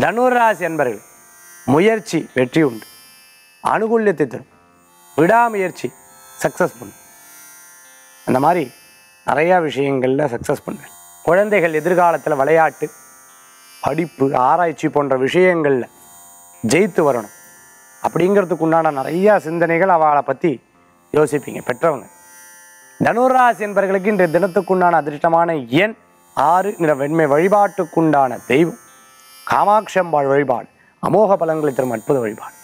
தனுராசி என்பர்கள் முயற்சி வெற்றி உண்டு அனுகூல்யத்தை தரும் விடாமுயற்சி சக்ஸஸ் பண்ணும் அந்த மாதிரி நிறையா விஷயங்களில் சக்ஸஸ் பண்ணுவேன் குழந்தைகள் எதிர்காலத்தில் விளையாட்டு படிப்பு ஆராய்ச்சி போன்ற விஷயங்களில் ஜெயித்து வரணும் அப்படிங்கிறதுக்கு உண்டான நிறையா சிந்தனைகள் அவளை பற்றி யோசிப்பீங்க பெற்றவங்க தனுராசி என்பவர்களுக்கு இன்றைய தினத்துக்குண்டான அதிர்ஷ்டமான எண் ஆறு நிற வெண்மை வழிபாட்டுக்குண்டான தெய்வம் காமாட்சி அம்பாள் வழிபாடு அமோக பலன்களை தரும் அற்புத வழிபாடு